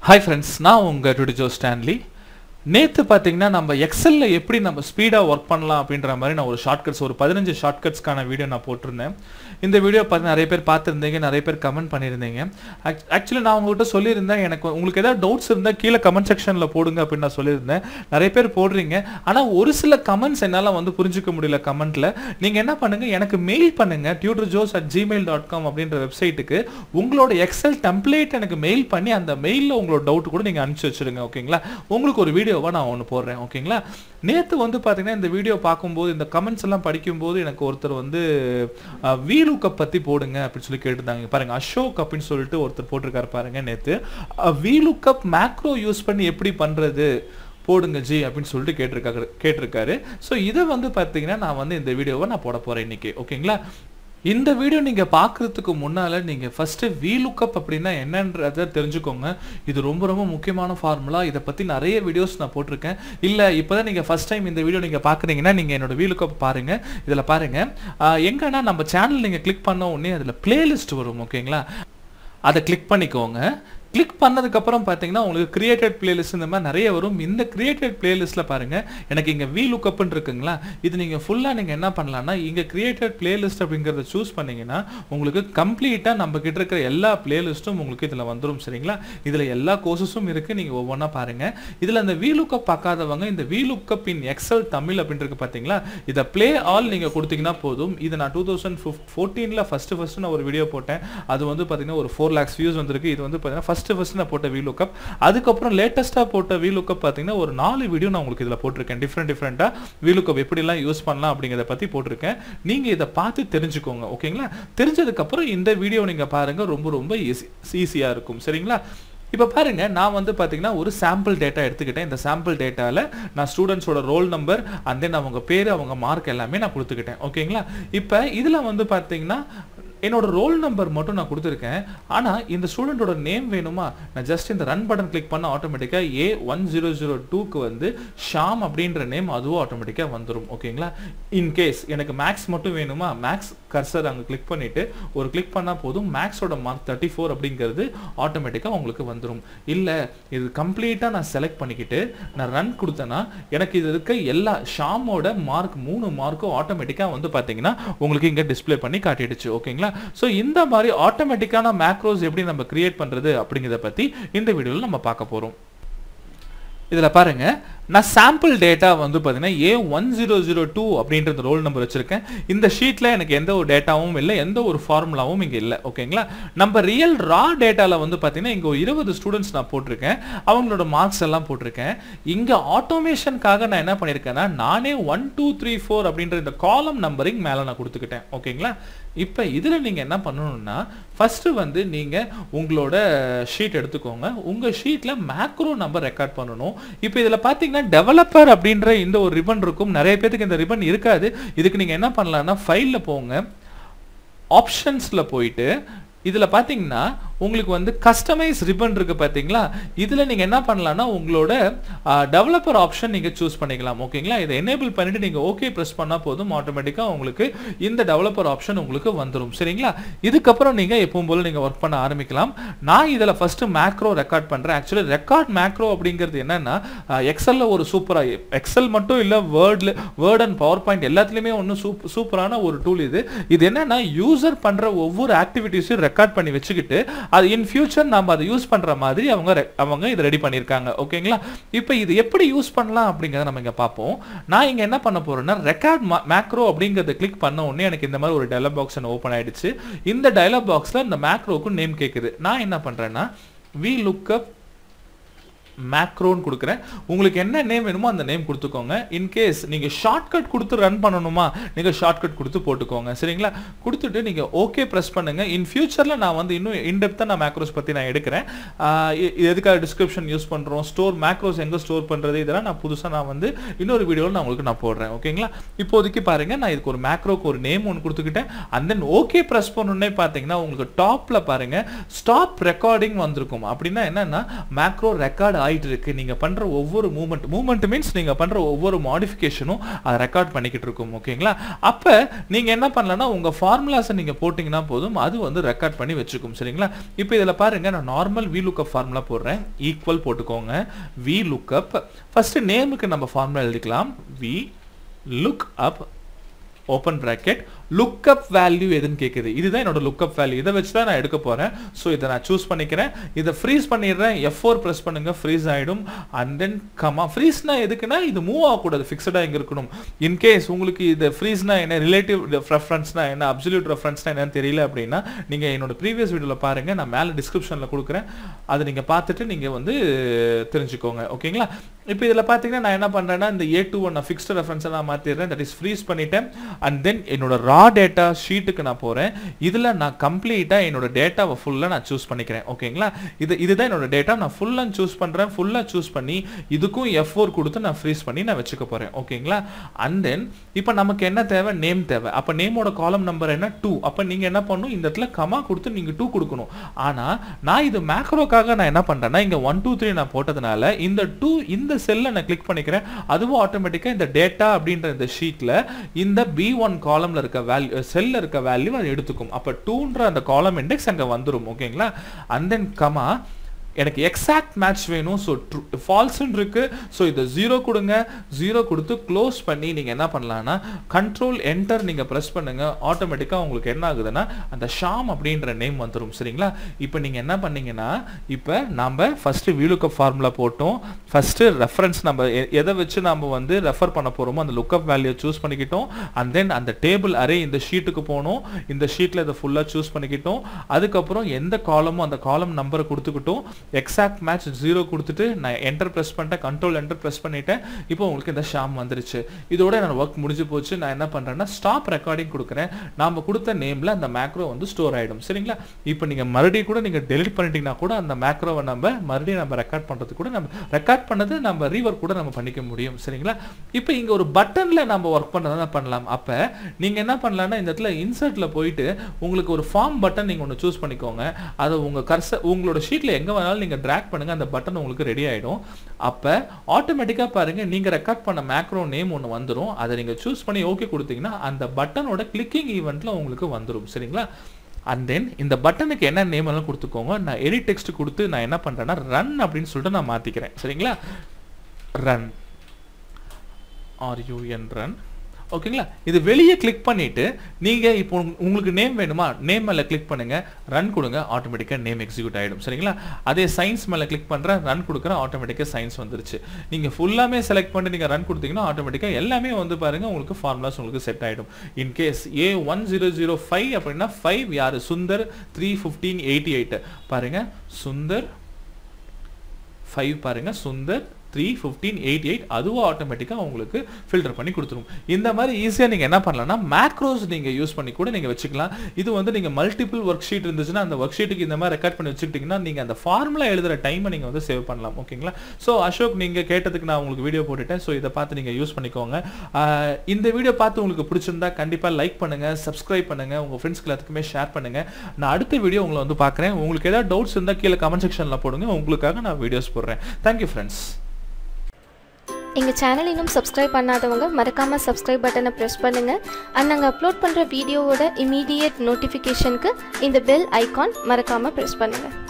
hi friends நான் உங்கள் டுடிஜோ Stanley நேற்று பார்த்தீங்கன்னா நம்ம எக்ஸலில் எப்படி நம்ம ஸ்பீடாக ஒர்க் பண்ணலாம் அப்படின்ற மாதிரி நான் ஒரு ஷார்ட்கட்ஸ் ஒரு பதினஞ்சு ஷார்ட்கட்ஸ்க்கான வீடியோ நான் போட்டிருந்தேன் இந்த வீடியோ பார்த்து நிறைய பேர் பார்த்துருந்தீங்க நிறைய பேர் கமெண்ட் பண்ணியிருந்தீங்க ஆக்சுவலி நான் உங்கள்கிட்ட சொல்லியிருந்தேன் எனக்கு உங்களுக்கு ஏதாவது டவுட்ஸ் இருந்தால் கீழே கமெண்ட் செக்ஷனில் போடுங்க அப்படின்னு நான் சொல்லியிருந்தேன் நிறைய பேர் போடுறீங்க ஆனால் ஒரு சில கமெண்ட்ஸ் என்னால் வந்து புரிஞ்சுக்க முடியல கமெண்ட்டில் நீங்கள் என்ன பண்ணுங்கள் எனக்கு மெயில் பண்ணுங்கள் tutor joes at Gmail dot com அப்படின்ற வெப்சைட்டுக்கு உங்களோட எக்ஸல் டெம்ப்ளேட் எனக்கு மெயில் பண்ணி அந்த மெயிலில் உங்களோட டவுட் கூட நீங்கள் அனுப்பிச்சி வச்சிருங்க ஓகேங்களா உங்களுக்கு ஒரு வீடியோவாக நான் ஒன்று போடுறேன் ஓகேங்களா நேற்று வந்து பார்த்தீங்கன்னா இந்த வீடியோ பார்க்கும்போது இந்த கமெண்ட்ஸ் எல்லாம் படிக்கும்போது எனக்கு ஒருத்தர் வந்து வீலுக்கப் பற்றி போடுங்க அப்படின்னு சொல்லி கேட்டிருந்தாங்க பாருங்க அசோக் அப்படின்னு சொல்லிட்டு ஒருத்தர் போட்டிருக்காரு பாருங்க நேற்று வீலுக்கப் மேக்ரோ யூஸ் பண்ணி எப்படி பண்ணுறது போடுங்க ஜி அப்படின்னு சொல்லிட்டு கேட்டிருக்காரு கேட்டிருக்காரு ஸோ இதை வந்து பார்த்தீங்கன்னா நான் வந்து இந்த வீடியோவை நான் போட போகிறேன் இன்னைக்கு ஓகேங்களா இந்த வீடியோ நீங்கள் பார்க்குறதுக்கு முன்னால் நீங்கள் ஃபஸ்ட்டு வீலுக்கப் அப்படின்னா என்னன்றதை தெரிஞ்சுக்கோங்க இது ரொம்ப ரொம்ப முக்கியமான ஃபார்முலா இதை பற்றி நிறைய வீடியோஸ் நான் போட்டிருக்கேன் இல்லை இப்போ தான் நீங்கள் ஃபஸ்ட் டைம் இந்த வீடியோ நீங்கள் பார்க்குறீங்கன்னா நீங்கள் என்னோட வீலுக்கப் பாருங்கள் இதில் பாருங்கள் எங்கன்னா நம்ம சேனல் நீங்கள் கிளிக் பண்ண உடனே அதில் பிளேலிஸ்ட் வரும் ஓகேங்களா அதை கிளிக் பண்ணிக்கோங்க கிளிக் பண்ணதுக்கப்புறம் பார்த்தீங்கன்னா உங்களுக்கு கிரியேட்டட் பிளேலிஸ்ட் இந்த மாதிரி நிறைய வரும் இந்த கிரியேட்டட் பிளேலிஸ்ட்டில் பாருங்கள் எனக்கு இங்கே வி லுக்கப்னு இருக்குங்களா இது நீங்கள் ஃபுல்லாக நீங்கள் என்ன பண்ணலாம்னா இங்கே கிரியேட்டட் பிளேலிஸ்ட் அப்படிங்கிறத சூஸ் பண்ணீங்கன்னா உங்களுக்கு கம்ப்ளீட்டாக நம்ம கிட்ட இருக்கிற எல்லா பிளேலிஸ்ட்டும் உங்களுக்கு இதில் வந்துடும் சரிங்களா இதில் எல்லா கோர்சஸும் இருக்குது நீங்கள் ஒவ்வொன்றா பாருங்கள் இதில் அந்த வி லுக்கப் பார்க்காதவங்க இந்த V lookup in Excel Tamil அப்படின்றது பார்த்தீங்களா இதை ப்ளே ஆல் நீங்கள் கொடுத்தீங்கன்னா போதும் இது நான் டூ தௌசண்ட் ஃபிஃப் ஃபோர்டீனில் ஃபஸ்ட்டு ஃபஸ்ட்டு நான் ஒரு வீடியோ போட்டேன் அது வந்து பார்த்தீங்கன்னா ஒரு ஃபோர் லேக்ஸ் வியூஸ் வந்திருக்கு இது வந்து பார்த்தீங்கன்னா ஃபஸ்ட்டு ஃபஸ்ட்டு நான் போட்ட வீலுக்கப் அதுக்கப்புறம் லேட்டஸ்ட்டாக போட்ட வீலுக்கப் பார்த்தீங்கன்னா ஒரு நாலு வீடியோ நான் உங்களுக்கு இதில் போட்டிருக்கேன் டிஃப்ரெண்ட் டிஃப்ரெண்ட்டாக வீலுக்கப் எப்படிலாம் யூஸ் பண்ணலாம் அப்படிங்கிறத பற்றி போட்டிருக்கேன் நீங்கள் இதை பார்த்து தெரிஞ்சுக்கோங்க ஓகேங்களா தெரிஞ்சதுக்கப்புறம் இந்த வீடியோ நீங்கள் பாருங்கள் ரொம்ப ரொம்ப ஈஸி ஈஸியாக இருக்கும் சரிங்களா இப்போ பாருங்க நான் வந்து பார்த்தீங்கன்னா ஒரு சாம்பிள் டேட்டா எடுத்துக்கிட்டேன் இந்த சாம்பிள் டேட்டாவில் நான் ஸ்டூடெண்ட்ஸோட ரோல் நம்பர் அண்ட் தென் அவங்க பேர் அவங்க மார்க் எல்லாமே நான் கொடுத்துக்கிட்டேன் ஓகேங்களா இப்போ இதில் வந்து பார்த்தீங்கன்னா என்னோட ரோல் நம்பர் மட்டும் நான் கொடுத்துருக்கேன் ஆனால் இந்த ஸ்டூடெண்ட்டோட நேம் வேணுமா நான் ஜஸ்ட் இந்த ரன் பட்டன் கிளிக் பண்ண ஆட்டோமேட்டிக்காக ஏ ஒன் ஜீரோ ஜீரோ டூக்கு வந்து ஷாம் அப்படின்ற நேம் அதுவும் ஆட்டோமேட்டிக்காக வந்துடும் ஓகேங்களா இன்கேஸ் எனக்கு மேக்ஸ் மட்டும் வேணுமா மேக்ஸ் கர்சர் அங்கே கிளிக் பண்ணிவிட்டு ஒரு கிளிக் பண்ணால் போதும் மேக்ஸோட மார்க் தேர்ட்டி ஃபோர் அப்படிங்கிறது ஆட்டோமேட்டிக்காக உங்களுக்கு வந்துடும் இல்லை இது கம்ப்ளீட்டாக நான் செலக்ட் பண்ணிக்கிட்டு நான் ரன் கொடுத்தேன்னா எனக்கு இது இருக்க எல்லா ஷாமோட மார்க் மூணு மார்க்கும் ஆட்டோமேட்டிக்காக வந்து பார்த்தீங்கன்னா உங்களுக்கு இங்கே டிஸ்பிளே பண்ணி காட்டிடுச்சு ஓகேங்களா ஸோ இந்த மாதிரி ஆட்டோமேட்டிக்கான மேக்ரோஸ் எப்படி நம்ம கிரியேட் பண்ணுறது அப்படிங்கிறத பற்றி இந்த வீடியோவில் நம்ம பார்க்க போகிறோம் இதில் பாருங்க நான் சாம்பிள் டேட்டா வந்து பார்த்தீங்கன்னா A one zero zero two அப்படின்றது ரோல் நம்பர் வச்சிருக்கேன் இந்த ஷீட்டில் எனக்கு எந்த ஒரு டேட்டாவும் இல்லை எந்த ஒரு ஃபார்முலாவும் இங்கே இல்லை ஓகேங்களா நம்ம ரியல் ரா டேட்டாவில் வந்து பார்த்தீங்கன்னா இங்கே ஒரு இருபது ஸ்டூடெண்ட்ஸ் நான் போட்டிருக்கேன் அவங்களோட மார்க்ஸ் எல்லாம் போட்டிருக்கேன் இங்கே ஆட்டோமேஷனுக்காக நான் என்ன பண்ணியிருக்கேன்னா நானே ஒன் டூ த்ரீ ஃபோர் அப்படின்ற இந்த காலம் நம்பரிங் மேலே நான் கொடுத்துக்கிட்டேன் ஓகேங்களா இப்போ இதில் நீங்கள் என்ன பண்ணணும்னா ஃபஸ்ட்டு வந்து நீங்கள் உங்களோட ஷீட் எடுத்துக்கோங்க உங்கள் ஷீட்டில் மேக்ரோ நம்பர் ரெக்கார்ட் பண்ணணும் இப்போ இதில் பார்த்தீங்கன்னா டெவலப்பர் அப்படின்ற இந்த ஒரு ரிபன் இருக்கும் நிறைய பேருக்கு இந்த ரிபன் இருக்காது இதுக்கு நீங்கள் என்ன பண்ணலாம்னா ஃபைலில் போங்க ஆப்ஷன்ஸில் போயிட்டு இதில் பார்த்தீங்கன்னா உங்களுக்கு வந்து கஸ்டமைஸ் ரிப்பன் இருக்குது பார்த்தீங்களா இதில் நீங்கள் என்ன பண்ணலாம்னா உங்களோட டெவலப்பர் ஆப்ஷன் நீங்கள் சூஸ் பண்ணிக்கலாம் ஓகேங்களா இதை எனேபிள் பண்ணிவிட்டு நீங்கள் ஓகே ப்ரெஸ் பண்ணால் போதும் ஆட்டோமேட்டிக்காக உங்களுக்கு இந்த டெவலப்பர் ஆப்ஷன் உங்களுக்கு வந்துடும் சரிங்களா இதுக்கப்புறம் நீங்கள் எப்பவும் போல் நீங்கள் ஒர்க் பண்ண ஆரம்பிக்கலாம் நான் இதில் ஃபஸ்ட்டு மேக்ரோ ரெக்கார்ட் பண்ணுறேன் ஆக்சுவலி ரெக்கார்ட் மேக்ரோ அப்படிங்கிறது என்னென்னா எக்ஸலில் ஒரு சூப்பராக எக்ஸல் மட்டும் இல்லை வேர்டில் வேர்ட் அண்ட் பவர் பாயிண்ட் எல்லாத்துலேயுமே ஒன்றும் சூப் சூப்பரான ஒரு டூல் இது இது என்னென்னா யூசர் பண்ணுற ஒவ்வொரு ஆக்டிவிட்டீஸையும் ரெக்கார்ட் பண்ணி வச்சுக்கிட்டு அது இன் ஃபியூச்சர் நம்ம அதை யூஸ் பண்ணுற மாதிரி அவங்க அவங்க இதை ரெடி பண்ணியிருக்காங்க ஓகேங்களா இப்போ இது எப்படி யூஸ் பண்ணலாம் அப்படிங்கிறத நம்ம இங்கே பார்ப்போம் நான் இங்கே என்ன பண்ண போகிறேன்னா ரெக்கார்ட் மேக்ரோ அப்படிங்கிறத கிளிக் பண்ண உடனே எனக்கு இந்த மாதிரி ஒரு டயலாக் பாக்ஸ் ஓப்பன் ஆயிடுச்சு இந்த டயலாக் பாக்ஸில் இந்த மேக்ரோக்கு நேம் கேட்குது நான் என்ன பண்ணுறேன்னா வி லுக்கப் மேக்ரோன்னு கொடுக்குறேன் உங்களுக்கு என்ன நேம் வேணுமோ அந்த நேம் கொடுத்துக்கோங்க இன்கேஸ் நீங்கள் ஷார்ட்கட் கொடுத்து ரன் பண்ணணுமா நீங்கள் ஷார்ட்கட் கொடுத்து போட்டுக்கோங்க சரிங்களா கொடுத்துட்டு நீங்கள் ஓகே ப்ரெஸ் பண்ணுங்கள் இன் ஃபியூச்சரில் நான் வந்து இன்னும் இன்டெப்த்தாக நான் மேக்ரோஸ் பற்றி நான் எடுக்கிறேன் எதுக்காக டிஸ்கிரிப்ஷன் யூஸ் பண்ணுறோம் ஸ்டோர் மேக்ரோஸ் எங்கே ஸ்டோர் பண்ணுறது இதெல்லாம் நான் புதுசாக நான் வந்து இன்னொரு வீடியோவில் நான் உங்களுக்கு நான் போடுறேன் ஓகேங்களா இப்போதைக்கு பாருங்கள் நான் இதுக்கு ஒரு மேக்ரோக்கு ஒரு நேம் ஒன்று கொடுத்துக்கிட்டேன் அண்ட் தென் ஓகே ப்ரெஸ் பண்ணணுன்னே பார்த்தீங்கன்னா உங்களுக்கு டாப்பில் பாருங்கள் ஸ்டாப் ரெக்கார்டிங் வந்திருக்கும் அப்படின்னா என்னென்னா மேக்ரோ ரெக்கார்ட் ஆயிட்டு இருக்கு நீங்கள் பண்ணுற ஒவ்வொரு மூமெண்ட் மூமெண்ட் மீன்ஸ் நீங்கள் பண்ணுற ஒவ்வொரு மாடிஃபிகேஷனும் அதை ரெக்கார்ட் பண்ணிக்கிட்டு இருக்கும் ஓகேங்களா அப்போ நீங்கள் என்ன பண்ணலன்னா உங்கள் ஃபார்முலாஸை நீங்கள் போட்டிங்கன்னா போதும் அது வந்து ரெக்கார்ட் பண்ணி வச்சுக்கும் சரிங்களா இப்போ இதில் பாருங்க நான் நார்மல் வி லுக்கப் ஃபார்முலா போடுறேன் ஈக்குவல் போட்டுக்கோங்க வி லுக்கப் ஃபர்ஸ்ட் நேமுக்கு நம்ம ஃபார்முலா எழுதிக்கலாம் V look up open bracket lookup value எதுன்னு கேட்குது இதுதான் என்னோட லுக்கப் வேல்யூ இதை வச்சு தான் நான் எடுக்க போகிறேன் ஸோ இதை நான் சூஸ் பண்ணிக்கிறேன் இதை ஃப்ரீஸ் பண்ணிடுறேன் எஃப் ஃபோர் ப்ரெஸ் பண்ணுங்க ஃப்ரீஸ் ஆகிடும் அண்ட் தென் கமா ஃப்ரீஸ்னா எதுக்குன்னா இது மூவ் ஆகக்கூடாது ஃபிக்ஸடாக இங்கே இருக்கணும் இன்கேஸ் உங்களுக்கு இது ஃப்ரீஸ்னா என்ன ரிலேட்டிவ் ரெஃபரன்ஸ்னா என்ன அப்சல்யூட் ரெஃபரன்ஸ்னா என்னன்னு தெரியல அப்படின்னா நீங்கள் என்னோட ப்ரீவியஸ் வீடியோவில் பாருங்கள் நான் மேலே டிஸ்கிரிப்ஷனில் கொடுக்குறேன் அதை நீங்கள் பார்த்துட்டு நீங்கள் வந்து தெரிஞ்சுக்கோங்க ஓகேங்களா இப்போ இதில் பார்த்தீங்கன்னா நான் என்ன பண்ணுறேன்னா இந்த ஏ டூ ஒன் ஃபிக்ஸ்டு ரெஃபரன்ஸை நான் மாற்றிடுறேன் தட் இஸ் ஃப்ரீஸ் பண்ணிட்டேன் அண்ட் தென் என்னோட ரா டேட்டா ஷீட்டுக்கு நான் போகிறேன் இதில் நான் கம்ப்ளீட்டாக என்னோட டேட்டாவை ஃபுல்லாக நான் சூஸ் பண்ணிக்கிறேன் ஓகேங்களா இது இதுதான் என்னோட டேட்டா நான் ஃபுல்லாக சூஸ் பண்ணுறேன் ஃபுல்லாக சூஸ் பண்ணி இதுக்கும் எஃப் ஃபோர் கொடுத்து நான் ஃப்ரீஸ் பண்ணி நான் வச்சுக்க போகிறேன் ஓகேங்களா அண்ட் தென் இப்போ நமக்கு என்ன தேவை நேம் தேவை அப்போ நேமோட காலம் நம்பர் என்ன டூ அப்போ நீங்கள் என்ன பண்ணணும் இந்த இடத்துல கமா கொடுத்து நீங்கள் டூ கொடுக்கணும் ஆனால் நான் இது மேக்ரோக்காக நான் என்ன பண்ணுறேன்னா இங்கே ஒன் டூ த்ரீ நான் போட்டதுனால இந்த டூ இந்த செல்லை நான் கிளிக் பண்ணிக்கிறேன் அதுவும் ஆட்டோமேட்டிக்காக இந்த டேட்டா அப்படின்ற இந்த ஷீட்டில் இந்த பி ஒன் காலமில் இருக்க வேல்யூ செல்லில் இருக்க வேல்யூ அது எடுத்துக்கும் அப்போ டூன்ற அந்த காலம் இண்டெக்ஸ் அங்கே வந்துடும் ஓகேங்களா அண்ட் தென் கமா எனக்கு எக்ஸாக்ட் மேட்ச் வேணும் ஸோ ட்ரூ ஃபால்ஸ்ன்னு இருக்கு ஸோ இதை ஜீரோ கொடுங்க ஜீரோ கொடுத்து க்ளோஸ் பண்ணி நீங்கள் என்ன பண்ணலாம்னா கண்ட்ரோல் என்டர் நீங்கள் ப்ரெஸ் பண்ணுங்க ஆட்டோமேட்டிக்காக உங்களுக்கு என்ன ஆகுதுன்னா அந்த ஷாம் அப்படின்ற நேம் வந்துடும் சரிங்களா இப்போ நீங்கள் என்ன பண்ணீங்கன்னா இப்போ நம்ம ஃபஸ்ட்டு வியூலுக்கப் ஃபார்முலா போட்டோம் ஃபஸ்ட்டு ரெஃபரன்ஸ் நம்ம எ- எதை வச்சு நம்ம வந்து ரெஃபர் பண்ண போகிறோமோ அந்த லுக்கப் வேல்யூ சூஸ் பண்ணிக்கிட்டோம் அண்ட் தென் அந்த டேபிள் அரே இந்த ஷீட்டுக்கு போனோம் இந்த ஷீட்டில் இதை ஃபுல்லாக சூஸ் பண்ணிக்கிட்டோம் அதுக்கப்புறம் எந்த காலமோ அந்த காலம் நம்பரை கொடுத்துக்கிட்டோம் எக்ஸாக்ட் மேட்ச் ஜீரோ கொடுத்துட்டு நான் என்டர் ப்ரெஸ் பண்ணிட்டேன் கண்ட்ரோல் என்டர் ப்ரெஸ் பண்ணிட்டேன் இப்போ உங்களுக்கு இந்த ஷாம் வந்துருச்சு இதோட என்னோட ஒர்க் முடிஞ்சு போச்சு நான் என்ன பண்ணுறேன்னா ஸ்டாப் ரெக்கார்டிங் கொடுக்குறேன் நாம கொடுத்த நேமில் அந்த மேக்ரோ வந்து ஸ்டோர் ஆகிடும் சரிங்களா இப்போ நீங்கள் மறுபடியும் கூட நீங்கள் டெலிட் பண்ணிட்டீங்கன்னா கூட அந்த மேக்ரோவை நம்ம மறுபடியும் நம்ம ரெக்கார்ட் பண்ணுறது கூட நம்ம ரெக்கார்ட் பண்ணது நம்ம ரீவர் கூட நம்ம பண்ணிக்க முடியும் சரிங்களா இப்போ இங்கே ஒரு பட்டனில் நம்ம ஒர்க் பண்ணுறதா பண்ணலாம் அப்போ நீங்கள் என்ன பண்ணலாம்னா இந்த இடத்துல இன்சர்ட்டில் போயிட்டு உங்களுக்கு ஒரு ஃபார்ம் பட்டன் நீங்கள் ஒன்று சூஸ் பண்ணிக்கோங்க அதை உங்கள் கர்ச உங்களோட ஷீட்டில் எங்கே வேணாலும் நீங்கள் ட்ராக் பண்ணுங்க அந்த பட்டன் உங்களுக்கு ரெடி ஆகிடும் அப்போ ஆட்டோமேட்டிக்காக பாருங்கள் நீங்கள் ரெக்கார்ட் பண்ண மேக்ரோ நேம் ஒன்று வந்துடும் அதை நீங்கள் சூஸ் பண்ணி ஓகே கொடுத்தீங்கன்னா அந்த பட்டனோட கிளிக்கிங் ஈவெண்ட்டில் உங்களுக்கு வந்துடும் சரிங்களா அண்ட் தென் இந்த பட்டனுக்கு என்ன நேம் எல்லாம் கொடுத்துக்கோங்க நான் எடிட் டெக்ஸ்ட் கொடுத்து நான் என்ன பண்ணுறேன்னா ரன் அப்படின்னு சொல்லிட்டு நான் மாற்றிக்கிறேன் சரிங்களா ரன் ஆர்யூஎன் ரன் ஓகேங்களா இது வெளியே கிளிக் பண்ணிட்டு நீங்க இப்போ உங்க- உங்களுக்கு நேம் வேணுமா நேம் மேல கிளிக் பண்ணுங்க ரன் கொடுங்க ஆட்டோமேட்டிக்கா நேம் எக்ஸிக்யூட் ஆயிடும் சரிங்களா அதே சயின்ஸ் மேல கிளிக் பண்றேன் ரன் கொடுக்குறேன் ஆட்டோமேட்டிக்கா சயின்ஸ் வந்துருச்சு நீங்க ஃபுல்லாமே செலக்ட் பண்ணி நீங்க ரன் கொடுத்தீங்கன்னா ஆட்டோமேட்டிக்கா எல்லாமே வந்து பாருங்க உங்களுக்கு ஃபார்முலாஸ் உங்களுக்கு செட் ஆயிடும் in case A one zero zero five அப்படின்னா ஃபைவ் யாரு Sundar three fifteen eighty eight பாருங்க சுந்தர் ஃபைவ் பாருங்க Sundar three fifteen eight eight அதுவும் ஆட்டோமேட்டிக்காக உங்களுக்கு ஃபில்டர் பண்ணி கொடுத்துரும் இந்த மாதிரி ஈஸியாக நீங்கள் என்ன பண்ணலாம்னா மேக்ரோஸ் நீங்கள் யூஸ் பண்ணி கூட நீங்கள் வச்சுக்கலாம் இது வந்து நீங்கள் மல்டிபிள் ஒர்க் ஷீட் இருந்துச்சுன்னா அந்த ஒர்க் ஷீட்டுக்கு இந்த மாதிரி ரெக்கார்ட் பண்ணி வச்சுக்கிட்டிங்கன்னா நீங்கள் அந்த ஃபார்முலா எழுதுகிற டைமை நீங்கள் வந்து சேவ் பண்ணலாம் ஓகேங்களா ஸோ அசோக் நீங்கள் கேட்டதுக்கு நான் உங்களுக்கு வீடியோ போட்டுட்டேன் ஸோ இதை பார்த்து நீங்கள் யூஸ் பண்ணிக்கோங்க ஆஹ் இந்த வீடியோ பார்த்து உங்களுக்கு பிடிச்சிருந்தா கண்டிப்பாக லைக் பண்ணுங்கள் சப்ஸ்கிரைப் பண்ணுங்கள் உங்கள் ஃப்ரெண்ட்ஸ்க்கு எல்லாத்துக்குமே ஷேர் பண்ணுங்கள் நான் அடுத்த வீடியோ உங்களை வந்து பார்க்குறேன் உங்களுக்கு ஏதாவது டவுட்ஸ் இருந்தால் கீழே கமெண்ட் செக்ஷனில் போடுங்க உங்களுக்காக நான் வீடியோஸ் போடுறேன் தேங்க்யூ ஃப்ரெண்ட்ஸ் எங்கள் சேனல் இன்னும் சப்ஸ்கிரைப் பண்ணாதவங்க மறக்காமல் சப்ஸ்கிரைப் பட்டனை ப்ரெஸ் பண்ணுங்கள் அண்ட் நாங்கள் அப்லோட் பண்ணுற வீடியோவோட இமீடியட் நோட்டிஃபிகேஷனுக்கு இந்த பெல் ஐகான் மறக்காமல் ப்ரெஸ் பண்ணுங்கள்